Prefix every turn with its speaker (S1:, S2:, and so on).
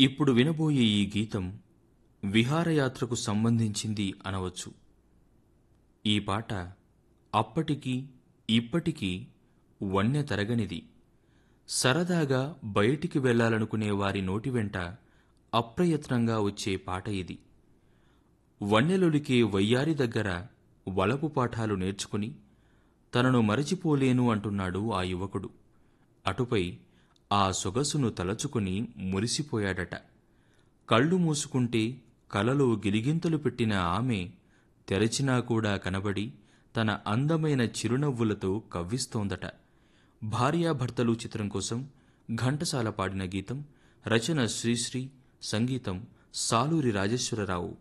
S1: ఇప్పుడు వినబోయే ఈ గీతం విహారయాత్రకు సంబంధించింది అనవచ్చు ఈ పాట అప్పటికి ఇప్పటికీ వన్నె తరగనిది సరదాగా బయటికి వెళ్ళాలనుకునే వారి నోటి వెంట అప్రయత్నంగా వచ్చే పాట ఇది వన్నెలొలికే వయ్యారి దగ్గర వలపు పాఠాలు నేర్చుకుని తనను మరచిపోలేను అంటున్నాడు ఆ యువకుడు అటుపై ఆ సొగసును తలచుకుని మురిసిపోయాడట కళ్ళు మూసుకుంటే కలలో గిలిగింతలు పెట్టిన ఆమె తెరచినా కూడా కనబడి తన అందమైన చిరునవ్వులతో కవ్విస్తోందట భార్యాభర్తలు చిత్రం కోసం ఘంటసాల పాడిన గీతం రచన శ్రీశ్రీ సంగీతం సాలూరి రాజేశ్వరరావు